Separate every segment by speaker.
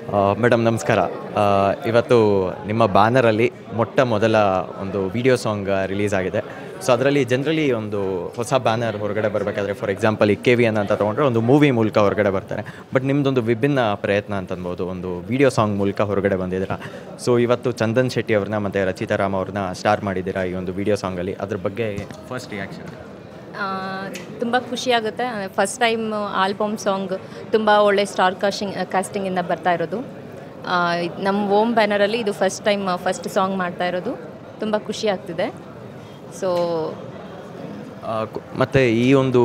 Speaker 1: madam ನಮಸ್ಕಾರ ಆ, ಇವತ್ತು ನಿಮ್ಮ ಬ್ಯಾನರಲ್ಲಿ ಮೊಟ್ಟ ಮೊದಲ ಒಂದು ವಿಡಿಯೋ ಸಾಂಗ್ ರಿಲೀಸ್ ಆಗಿದೆ ಸೊ ಅದರಲ್ಲಿ ಜನರಲಿ ಒಂದು ಹೊಸ ಬ್ಯಾನರ್ ಹೊರಗಡೆ ಬರಬೇಕಾದ್ರೆ ಫಾರ್ ಎಕ್ಸಾಂಪಲ್ ಈ ಕೆ ವಿ ಎನ್ ಅಂತ ತೊಗೊಂಡ್ರೆ ಒಂದು ಮೂವಿ ಮೂಲಕ ಹೊರಗಡೆ ಬರ್ತಾರೆ ಬಟ್ ನಿಮ್ಮದೊಂದು ವಿಭಿನ್ನ ಪ್ರಯತ್ನ ಅಂತ ಅನ್ಬೋದು ಒಂದು ವಿಡಿಯೋ ಸಾಂಗ್ ಮೂಲಕ ಹೊರಗಡೆ ಬಂದಿದ್ದೀರಾ ಸೊ ಇವತ್ತು ಚಂದನ್ ಶೆಟ್ಟಿ ಅವ್ರನ್ನ ಮತ್ತು ರಚಿತಾ ರಾಮ್ ಅವ್ರನ್ನ ಸ್ಟಾರ್ ಮಾಡಿದ್ದೀರಾ ಈ ಒಂದು ವಿಡಿಯೋ ಸಾಂಗಲ್ಲಿ ಅದ್ರ ಬಗ್ಗೆ ಫಸ್ಟ್ ರಿಯಾಕ್ಷನ್
Speaker 2: ತುಂಬ ಖುಷಿಯಾಗುತ್ತೆ ಫಸ್ಟ್ ಟೈಮ್ ಆಲ್ಬಮ್ ಸಾಂಗ್ ತುಂಬ ಒಳ್ಳೆ ಸ್ಟಾರ್ ಕಾಸ್ಟಿಂಗ್ ಕಾಸ್ಟಿಂಗಿಂದ ಬರ್ತಾ ಇರೋದು ಆ, ಇದ್- ನಮ್ಮ ಓಮ್ ಬ್ಯಾನರಲ್ಲಿ ಇದು ಫಸ್ಟ್ ಟೈಮ್ ಫಸ್ಟ್ ಸಾಂಗ್ ಮಾಡ್ತಾ ಇರೋದು ತುಂಬ ಖುಷಿ ಆಗ್ತಿದೆ ಸೊ
Speaker 1: ಮತ್ತು ಈ ಒಂದು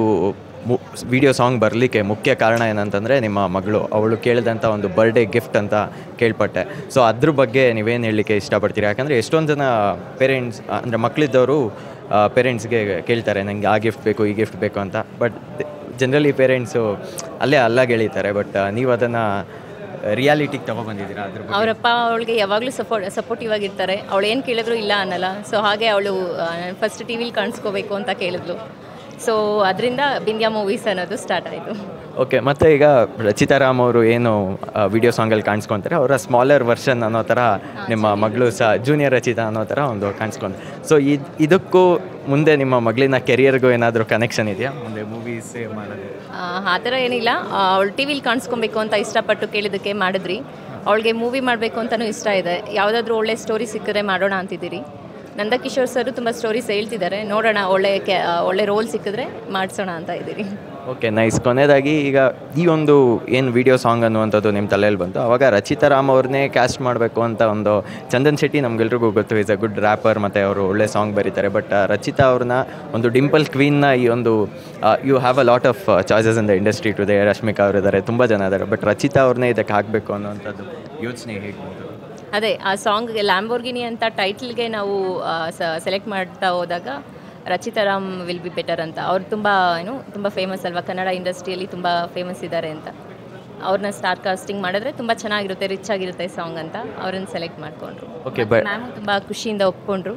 Speaker 1: ವಿಡಿಯೋ ಸಾಂಗ್ ಬರಲಿಕ್ಕೆ ಮುಖ್ಯ ಕಾರಣ ಏನಂತಂದರೆ ನಿಮ್ಮ ಮಗಳು ಅವಳು ಕೇಳಿದಂಥ ಒಂದು ಬರ್ಡೇ ಗಿಫ್ಟ್ ಅಂತ ಕೇಳ್ಪಟ್ಟೆ ಸೊ ಅದ್ರ ಬಗ್ಗೆ ನೀವೇನು ಹೇಳಲಿಕ್ಕೆ ಇಷ್ಟಪಡ್ತೀರಾ ಯಾಕಂದರೆ ಎಷ್ಟೊಂದು ಜನ ಪೇರೆಂಟ್ಸ್ ಅಂದರೆ ಮಕ್ಕಳಿದ್ದವರು ಪೇರೆಂಟ್ಸ್ಗೆ ಕೇಳ್ತಾರೆ ನನಗೆ ಆ ಗಿಫ್ಟ್ ಬೇಕು ಈ ಗಿಫ್ಟ್ ಬೇಕು ಅಂತ ಬಟ್ ಜನರಲಿ ಪೇರೆಂಟ್ಸು ಅಲ್ಲೇ ಅಲ್ಲಾಗಿ ಎಳಿತಾರೆ ಬಟ್ ನೀವು ಅದನ್ನು ರಿಯಾಲಿಟಿಗೆ ತೊಗೊಬಂದಿದ್ದೀರಾ ಅದ್ರ ಬಗ್ಗೆ
Speaker 2: ಅವರಪ್ಪ ಅವಳಿಗೆ ಯಾವಾಗಲೂ ಸಪೋರ್ಟ್ ಸಪೋರ್ಟಿವ್ ಆಗಿರ್ತಾರೆ ಅವಳು ಏನು ಕೇಳಿದ್ರು ಇಲ್ಲ ಅನ್ನಲ್ಲ ಸೊ ಹಾಗೆ ಅವಳು ಫಸ್ಟ್ ಟಿ ವಿಲಿ ಕಾಣಿಸ್ಕೋಬೇಕು ಅಂತ ಕೇಳಿದ್ಲು ಸೊ ಅದರಿಂದ ಬಿಂದ್ಯಾ ಮೂವೀಸ್ ಅನ್ನೋದು ಸ್ಟಾರ್ಟ್ ಆಯಿತು
Speaker 1: ಓಕೆ ಮತ್ತು ಈಗ ರಚಿತಾ ರಾಮ್ ಅವರು ಏನು ವಿಡಿಯೋ ಸಾಂಗಲ್ಲಿ ಕಾಣಿಸ್ಕೊತಾರೆ ಅವರ ಸ್ಮಾಲರ್ ವರ್ಷನ್ ಅನ್ನೋ ಥರ ನಿಮ್ಮ ಮಗಳು ಸಹ ಜೂನಿಯರ್ ರಚಿತಾ ಅನ್ನೋ ಥರ ಒಂದು ಕಾಣಿಸ್ಕೊಂತಾರೆ ಸೊ ಇದು ಇದಕ್ಕೂ ಮುಂದೆ ನಿಮ್ಮ ಮಗಳಿನ ಕೆರಿಯರ್ಗೂ ಏನಾದರೂ ಕನೆಕ್ಷನ್ ಇದೆಯಾ ಮುಂದೆ ಮೂವೀಸ್ ಮಾಡೋದು
Speaker 2: ಆ ಥರ ಏನಿಲ್ಲ ಅವಳು ಟಿ ವಿಲಿ ಕಾಣಿಸ್ಕೊಬೇಕು ಅಂತ ಇಷ್ಟಪಟ್ಟು ಕೇಳಿದ್ದಕ್ಕೆ ಮಾಡಿದ್ರಿ ಅವಳಿಗೆ ಮೂವಿ ಮಾಡಬೇಕು ಅಂತಲೂ ಇಷ್ಟ ಇದೆ ಯಾವುದಾದ್ರೂ ಒಳ್ಳೆ ಸ್ಟೋರಿ ಸಿಕ್ಕಿದ್ರೆ ಮಾಡೋಣ ಅಂತಿದ್ದೀರಿ ನಂದಕಿಶೋರ್ ಸರ್ ತುಂಬ ಸ್ಟೋರೀಸ್ ಹೇಳ್ತಿದ್ದಾರೆ ನೋಡೋಣ ಒಳ್ಳೆ ಕ್ಯಾ ಒಳ್ಳೆ ರೋಲ್ ಸಿಕ್ಕಿದ್ರೆ ಮಾಡಿಸೋಣ ಅಂತ ಇದ್ದೀರಿ
Speaker 1: ಓಕೆ ನೈಸ್ ಕೊನೆಯದಾಗಿ ಈಗ ಈ ಒಂದು ಏನು ವಿಡಿಯೋ ಸಾಂಗ್ ಅನ್ನುವಂಥದ್ದು ನಿಮ್ಮ ತಲೆಯಲ್ಲಿ ಬಂತು ಅವಾಗ ರಚಿತಾ ರಾಮ್ ಅವ್ರನ್ನೇ ಕ್ಯಾಸ್ಟ್ ಮಾಡಬೇಕು ಅಂತ ಒಂದು ಚಂದನ್ ಶೆಟ್ಟಿ ನಮಗೆಲ್ರಿಗೂ ಗೊತ್ತು ಈಸ್ ಅ ಗುಡ್ ರ್ಯಾಪರ್ ಮತ್ತು ಅವರು ಒಳ್ಳೆ ಸಾಂಗ್ ಬರೀತಾರೆ ಬಟ್ ರಚಿತಾ ಅವ್ರನ್ನ ಒಂದು ಡಿಂಪಲ್ ಕ್ವೀನ್ನ ಈ ಒಂದು you have a lot of choices in the industry today Rashmika ಅವರು ಇದ್ದಾರೆ ತುಂಬ ಜನ ಇದ್ದಾರೆ ಬಟ್ ರಚಿತಾ ಅವ್ರನ್ನೇ ಇದಕ್ಕೆ ಹಾಕಬೇಕು ಅನ್ನೋವಂಥದ್ದು ಯೋಚನೆ ಹೇಗೆ ಬಂತು
Speaker 2: ಅದೇ ಆ ಸಾಂಗ್ಗೆ ಲ್ಯಾಂಬೋರ್ಗಿನಿ ಅಂತ ಟೈಟ್ಲ್ಗೆ ನಾವು ಸೆಲೆಕ್ಟ್ ಮಾಡ್ತಾ ಹೋದಾಗ Rachita Ram will be better ಅಂತ ಅವ್ರು ತುಂಬ ಏನು ತುಂಬ ಫೇಮಸ್ ಅಲ್ವಾ ಕನ್ನಡ ಇಂಡಸ್ಟ್ರಿಯಲ್ಲಿ ತುಂಬ ಫೇಮಸ್ ಇದ್ದಾರೆ ಅಂತ ಅವ್ರನ್ನ ಸ್ಟಾರ್ ಕಾಸ್ಟಿಂಗ್ ಮಾಡಿದ್ರೆ ತುಂಬ ಚೆನ್ನಾಗಿರುತ್ತೆ ರಿಚ್ ಆಗಿರುತ್ತೆ ಸಾಂಗ್ ಅಂತ ಅವ್ರನ್ನ ಸೆಲೆಕ್ಟ್ ಮಾಡಿಕೊಂಡ್ರು
Speaker 1: ಓಕೆ ಬಟ್
Speaker 2: ಮ್ಯಾಮು ತುಂಬ ಖುಷಿಯಿಂದ ಒಪ್ಕೊಂಡ್ರು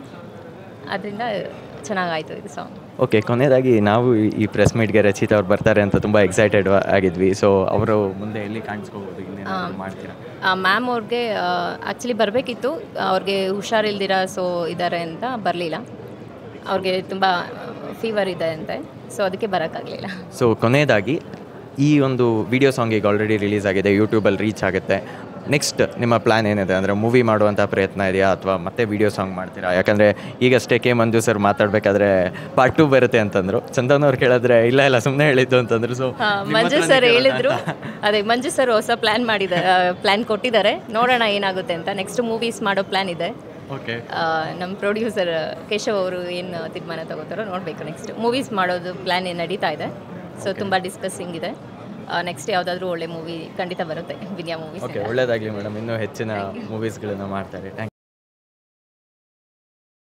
Speaker 2: ಅದರಿಂದ ಚೆನ್ನಾಗಾಯಿತು ಇದು ಸಾಂಗ್
Speaker 1: ಓಕೆ ಕೊನೆಯದಾಗಿ ನಾವು ಈ- ಈ ಪ್ರೆಸ್ ಮೀಟ್ಗೆ ರಚಿತಾ ಅವ್ರು ಬರ್ತಾರೆ ಅಂತ ತುಂಬ ಎಕ್ಸೈಟೆಡ್ ಆಗಿದ್ವಿ ಸೊ ಅವರು ಮುಂದೆ ಎಲ್ಲಿ ಕಾಣಿಸ್ಕೋಬೋದು ಇನ್ನೇನಾದ್ರು ಮಾಡ್ತೀರಾ
Speaker 2: ಮ್ಯಾಮ್ ಅವ್ರಿಗೆ ಆ್ಯಕ್ಚುಲಿ ಬರಬೇಕಿತ್ತು ಅವ್ರಿಗೆ ಹುಷಾರಿಲ್ದಿರ ಸೊ ಇದ್ದಾರೆ ಅಂತ ಬರಲಿಲ್ಲ ಅವ್ರಿಗೆ ತುಂಬ ಫೀವರ್ ಇದೆ ಅಂತೆ ಸೊ ಅದಕ್ಕೆ ಬರೋಕ್ಕಾಗಲಿಲ್ಲ
Speaker 1: ಸೊ ಕೊನೆಯದಾಗಿ ಈ ಒಂದು ವಿಡಿಯೋ ಸಾಂಗ್ ಈಗ ಆಲ್ರೆಡಿ ರಿಲೀಸ್ ಆಗಿದೆ ಯೂಟ್ಯೂಬಲ್ಲಿ ರೀಚ್ ಆಗುತ್ತೆ ನೆಕ್ಸ್ಟ್ ನಿಮ್ಮ ಪ್ಲ್ಯಾನ್ ಏನಿದೆ ಅಂದರೆ ಮೂವಿ ಮಾಡುವಂಥ ಪ್ರಯತ್ನ ಇದೆಯಾ ಅಥವಾ ಮತ್ತೆ ವಿಡಿಯೋ ಸಾಂಗ್ ಮಾಡ್ತೀರಾ ಯಾಕಂದರೆ ಈಗಷ್ಟೇ ಕೆ ಮಂಜು ಸರ್ ಮಾತಾಡಬೇಕಾದ್ರೆ ಪಾರ್ಟ್ ಟೂ ಬರುತ್ತೆ ಅಂತಂದರು ಚಂದನ್ ಅವ್ರು ಕೇಳಿದ್ರೆ ಇಲ್ಲ ಇಲ್ಲ ಸುಮ್ಮನೆ ಹೇಳಿದ್ದು ಅಂತಂದ್ರು ಸೊ
Speaker 2: ಮಂಜು ಸರ್ ಹೇಳಿದ್ರು ಅದೇ ಮಂಜು ಸರ್ ಹೊಸ ಪ್ಲ್ಯಾನ್ ಮಾಡಿದ್ದಾರೆ ಪ್ಲ್ಯಾನ್ ಕೊಟ್ಟಿದ್ದಾರೆ ನೋಡೋಣ ಏನಾಗುತ್ತೆ ಅಂತ ನೆಕ್ಸ್ಟ್ ಮೂವೀಸ್ ಮಾಡೋ ಪ್ಲ್ಯಾನ್ ಇದೆ
Speaker 1: ಓಕೆ
Speaker 2: ಆ, ನಮ್ಮ ಪ್ರೊಡ್ಯೂಸರ್ ಕೇಶವ್ ಅವರು ಏನು ತೀರ್ಮಾನ ತಗೋತಾರೋ ನೋಡಬೇಕು ನೆಕ್ಸ್ಟ್ ಮೂವೀಸ್ ಮಾಡೋದು ಪ್ಲ್ಯಾನ್ ಏನು ನಡೀತಾ ಇದೆ ಸೊ ತುಂಬ ಡಿಸ್ಕಸ್ಸಿಂಗ್ ಇದೆ ನೆಕ್ಸ್ಟ್ ಯಾವುದಾದ್ರೂ ಒಳ್ಳೆ ಮೂವಿ ಖಂಡಿತ ಬರುತ್ತೆ ವಿದ್ಯಾ ಮೂವೀಸ್
Speaker 1: ಓಕೆ ಒಳ್ಳೇದಾಗಲಿ ಮೇಡಮ್ ಇನ್ನೂ ಹೆಚ್ಚಿನ ಮೂವೀಸ್ಗಳನ್ನು ಮಾಡ್ತಾರೆ ಥ್ಯಾಂಕ್